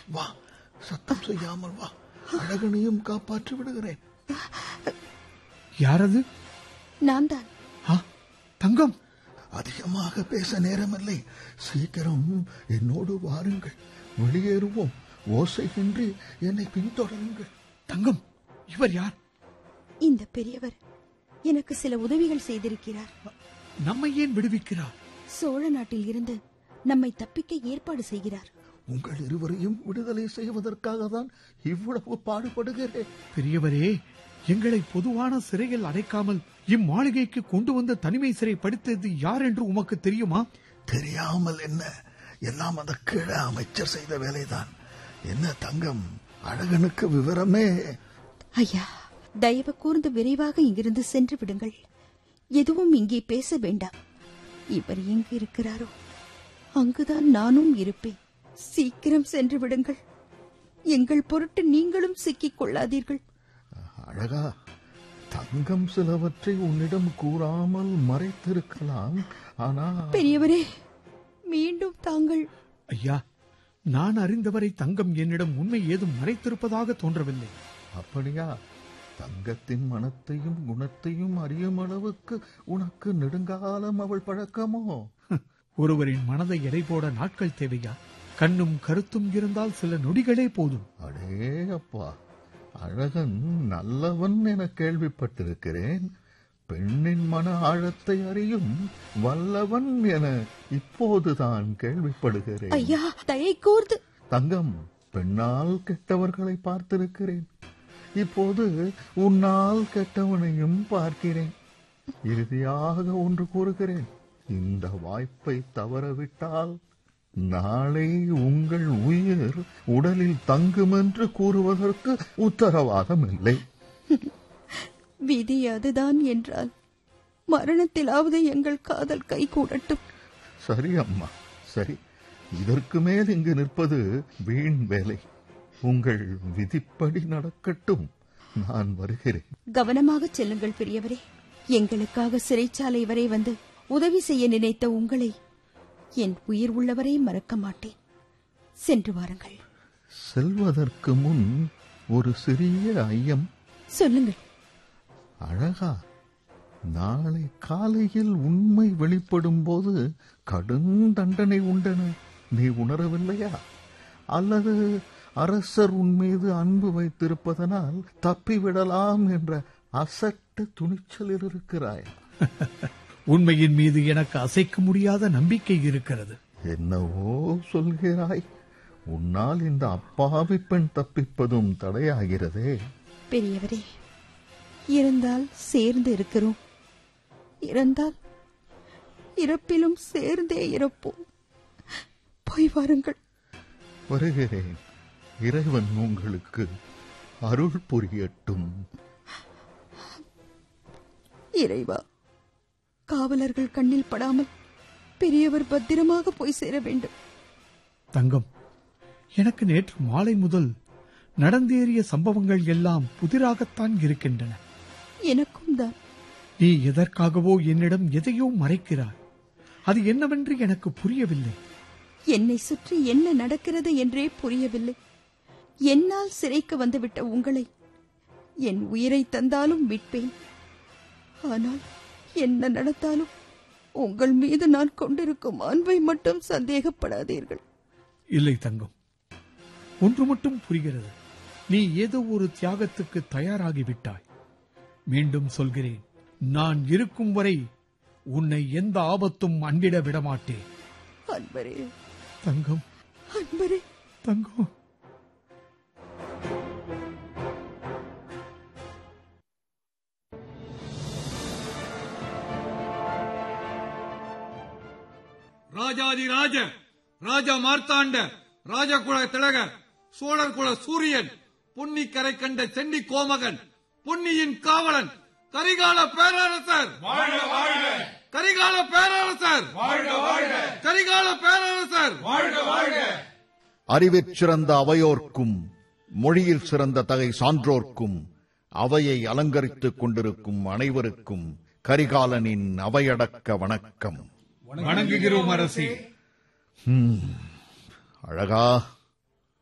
வா சத்தம் செய்யாமல் வா அழகனையும் காப்பாற்றி விடுகிறேன் யாரது நான் தான் ஆ, தங்கம் அதிகமாக பேச நேரமில்லை சீக்கிரம் என்னோடு வாருங்கள் வெளியேறுவோம் ஓசையின்றி என்னை பின்தொடருங்கள் தங்கம் இவர் யார் இந்த பெரியவர் எனக்கு சில உதவிகள் செய்திருக்கிறார் நம்மை ஏன் விடுவிக்கிறார் சோழ நாட்டில் இருந்து நம்மை தப்பிக்க ஏற்பாடு செய்கிறார் உங்கள் இருவரையும் விடுதலை செய்வதற்காக தான் இவ்வளவு பாடுபடுகிறேன் பெரியவரே எங்களை பொதுவான சிறையில் அடைக்காமல் இம்மாளிகைக்கு கொண்டு வந்த தனிமை சிறை படித்தது யார் என்று உமக்கு தெரியுமா தெரியாமல் என்ன எல்லாம் அந்த கீழ அமைச்சர் செய்த வேலைதான் என்ன தங்கம் அழகனுக்கு விவரமே ஐயா தயவு கூர்ந்து விரைவாக இங்கிருந்து சென்று விடுங்கள் எதுவும் இங்கே பேச வேண்டாம் இவர் எங்கு இருக்கிறாரோ அங்குதான் நானும் இருப்பேன் சீக்கிரம் சென்று விடுங்கள் எங்கள் பொருட்டு நீங்களும் சிக்கிக் கொள்ளாதீர்கள் அழகா தங்கம் சிலவற்றை உன்னிடம் கூறாமல் மறைத்திருக்கலாம் ஆனா பெரியவரே மீண்டும் தாங்கள் ஐயா நான் அறிந்தவரை தங்கம் என்னிடம் உண்மை ஏதும் மறைத்திருப்பதாக தோன்றவில்லை அப்படியா தங்கத்தின் மனத்தையும் குணத்தையும் அறியும் அளவுக்கு உனக்கு நெடுங்காலம் அவள் பழக்கமோ ஒருவரின் மனதை எடை போட நாட்கள் தேவையா கண்ணும் கருத்தும் இருந்தால் சில நொடிகளே போதும் அடே அப்பா அழகன் நல்லவன் என கேள்விப்பட்டிருக்கிறேன் பெண்ணின் மன ஆழத்தை அறியும் வல்லவன் என இப்போதுதான் கேள்விப்படுகிறேன் ஐயா தயை கூர்ந்து தங்கம் பெண்ணால் கெட்டவர்களை பார்த்திருக்கிறேன் இப்போது உன்னால் கெட்டவனையும் பார்க்கிறேன் இறுதியாக ஒன்று கூறுகிறேன் இந்த வாய்ப்பை தவறவிட்டால் நாளை உங்கள் உயிர் உடலில் தங்கும் என்று கூறுவதற்கு உத்தரவாதம் இல்லை விதி அதுதான் என்றால் மரணத்திலாவது எங்கள் காதல் கை கூடட்டும் சரி அம்மா சரி இதற்கு மேல் இங்கு நிற்பது வீண் வேலை உங்கள் விதிப்படி நடக்கட்டும் நான் வருகிறேன் கவனமாக செல்லுங்கள் பெரியவரே எங்களுக்காக சிறைச்சாலை வரை வந்து உதவி செய்ய நினைத்த உங்களை என் உயிர் உள்ளவரை மறக்க மாட்டேன் சென்று வாருங்கள் செல்வதற்கு முன் ஒரு சிறிய ஐயம் சொல்லுங்கள் அழகா நாளை காலையில் உண்மை வெளிப்படும் போது கடும் தண்டனை உண்டென நீ உணரவில்லையா அல்லது அரசர் உன் மீது அன்பு வைத்திருப்பதனால் தப்பிவிடலாம் என்ற அசட்டு துணிச்சலில் இருக்கிறாயா உண்மையின் மீது எனக்கு அசைக்க முடியாத நம்பிக்கை இருக்கிறது என்னவோ சொல்கிறாய் உன்னால் இந்த அப்பாவி பெண் தப்பிப்பதும் தடையாகிறதே பெரியவரே இருந்தால் சேர்ந்து இருக்கிறோம் இறந்தால் இறப்பிலும் சேர்ந்தே இறப்போம் போய் வாருங்கள் வருகிறேன் இறைவன் உங்களுக்கு அருள் புரியட்டும் இறைவா காவலர்கள் கண்ணில் படாமல் பெரியவர் பத்திரமாக போய் சேர வேண்டும் தங்கம் எனக்கு நேற்று மாலை முதல் நடந்தேறிய சம்பவங்கள் எல்லாம் புதிராகத்தான் இருக்கின்றன எனக்கும் தான் நீ எதற்காகவோ என்னிடம் எதையோ மறைக்கிறாய் அது என்னவென்று எனக்கு புரியவில்லை என்னை சுற்றி என்ன நடக்கிறது என்றே புரியவில்லை என்னால் சிறைக்கு வந்துவிட்ட உங்களை என் உயிரை தந்தாலும் மீட்பேன் ஆனால் என்ன நடந்தாலும் உங்கள் மீது நான் கொண்டிருக்கும் அன்பை மட்டும் சந்தேகப்படாதீர்கள் இல்லை தங்கம் ஒன்று மட்டும் புரிகிறது நீ ஏதோ ஒரு தியாகத்துக்கு தயாராகிவிட்டாய் மீண்டும் சொல்கிறேன் நான் இருக்கும் வரை உன்னை எந்த ஆபத்தும் அண்டிட விடமாட்டேன் அன்பரே தங்கம் அன்பரே தங்கம் ராஜாதி ராஜ ராஜ மார்த்தாண்ட ராஜகுல திலக சோழர் குல சூரியன் பொன்னிக்கரை கண்ட சென்னி கோமகன் பொன்னியின் காவலன் கரிகால பேரரசர் கரிகால பேரரசர் கரிகால பேரரசர் அறிவிற் சிறந்த அவையோர்க்கும் மொழியில் சிறந்த தகை சான்றோர்க்கும் அவையை அலங்கரித்துக் கொண்டிருக்கும் அனைவருக்கும் கரிகாலனின் அவையடக்க வணக்கம் வணங்குகிறோம் அரசே அழகா